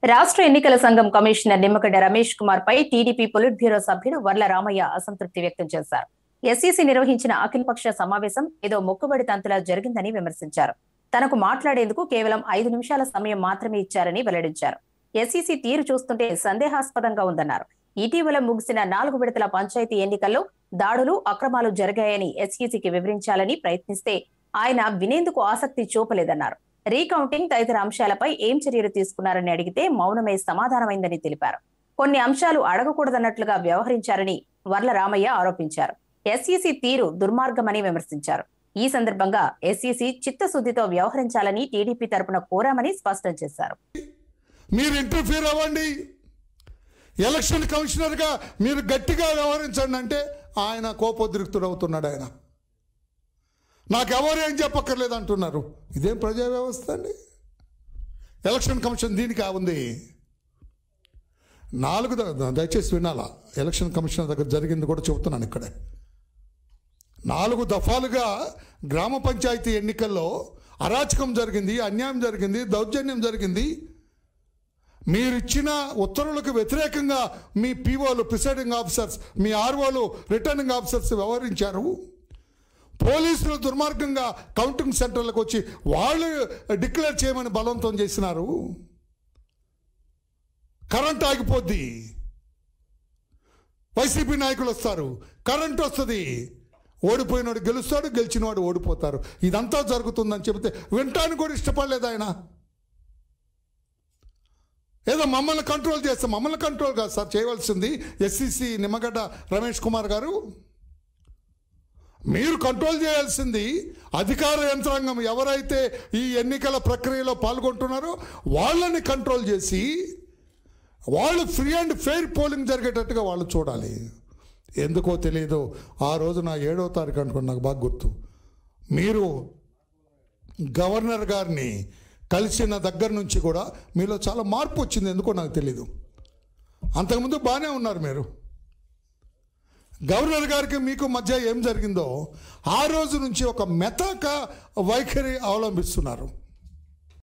రాష్ట్ర ఎన్నికల సంఘం కమిషనర్ నిమ్మగడ్డ రమేష్ కుమార్ పై టీడీపీ పొలిట్ బ్యూరో సభ్యుడు వర్ల రామయ్య అసంతృప్తి వ్యక్తం చేశారు ఎస్ఈసీ నిర్వహించిన అఖిలపక్ష సమావేశం ఏదో మొక్కుబడి తంతులా జరిగిందని విమర్శించారు తనకు మాట్లాడేందుకు కేవలం ఐదు నిమిషాల సమయం మాత్రమే ఇచ్చారని వెల్లడించారు ఎస్ఈసీ తీరు చూస్తుంటే సందేహాస్పదంగా ఉందన్నారు ఇటీవల ముగిసిన నాలుగు విడతల పంచాయతీ ఎన్నికల్లో దాడులు అక్రమాలు జరిగాయని ఎస్ఈసీకి వివరించాలని ప్రయత్నిస్తే ఆయన వినేందుకు ఆసక్తి చూపలేదన్నారు రీకౌంటింగ్ తదితర అంశాలపై ఏం చర్యలు తీసుకున్నారని అడిగితే మౌనమే సమాధానమైందని తెలిపారు కొన్ని అంశాలు అడగకూడదన్నట్లుగా వ్యవహరించారని వర్ల రామయ్య ఆరోపించారు ఎస్ఈసీ తీరు దుర్మార్గమని విమర్శించారు ఈ సందర్భంగా ఎస్ఈసీ చిత్తశుద్ధితో వ్యవహరించాలని టీడీపీ తరపున కోరామని స్పష్టం చేశారు మీరు ఇంటర్ఫీర్ అవ్వండి ఎలక్షన్ కమిషనర్గా మీరు గట్టిగా వ్యవహరించండి అంటే ఆయన కోపోద్రిక్తుడు అవుతున్నాడు ఆయన నాకెవరు ఏం చెప్పక్కర్లేదు అంటున్నారు ఇదేం ప్రజా వ్యవస్థ అండి ఎలక్షన్ కమిషన్ దీనికి ఉంది నాలుగు ద- దయచేసి వినాలా ఎలక్షన్ కమిషనర్ దగ్గర జరిగింది కూడా చెబుతున్నాను ఇక్కడే నాలుగు దఫాలుగా గ్రామ పంచాయతీ ఎన్నికల్లో అరాచకం జరిగింది అన్యాయం జరిగింది దౌర్జన్యం జరిగింది మీరిచ్చిన ఉత్తర్వులకు వ్యతిరేకంగా మీ పీఓలు ప్రిసైడింగ్ ఆఫీసర్స్ మీ ఆర్ఓలు రిటర్నింగ్ ఆఫీసర్స్ వ్యవహరించారు పోలీసులు దుర్మార్గంగా కౌంటింగ్ సెంటర్లకు వచ్చి వాళ్ళు డిక్లేర్ చేయమని బలవంతం చేసినారు కరెంట్ ఆగిపోద్ది వైసీపీ నాయకులు వస్తారు కరెంట్ వస్తుంది ఓడిపోయినవాడు గెలుస్తాడు గెలిచినవాడు ఓడిపోతారు ఇదంతా జరుగుతుందని చెబితే వినటానికి కూడా ఇష్టపడలేదు ఆయన ఏదో మమ్మల్ని కంట్రోల్ చేస్తే మమ్మల్ని కంట్రోల్ కాదు సార్ చేయవలసింది ఎస్సీసీ నిమ్మగడ్డ రమేష్ కుమార్ గారు మీరు కంట్రోల్ చేయాల్సింది అధికార యంత్రాంగం ఎవరైతే ఈ ఎన్నికల ప్రక్రియలో పాల్గొంటున్నారో వాళ్ళని కంట్రోల్ చేసి వాళ్ళు ఫ్రీ అండ్ ఫెయిర్ పోలింగ్ జరిగేటట్టుగా వాళ్ళు చూడాలి ఎందుకో తెలియదు ఆ రోజు నా ఏడవ తారీఖు అనుకుని నాకు బాగా గుర్తు మీరు గవర్నర్ గారిని కలిసిన దగ్గర నుంచి కూడా మీలో చాలా మార్పు వచ్చింది ఎందుకో నాకు తెలీదు అంతకుముందు బాగానే ఉన్నారు మీరు గవర్నర్ గారికి మీకు మధ్య ఏం జరిగిందో ఆ రోజు నుంచి ఒక మెతక వైఖరి అవలంబిస్తున్నారు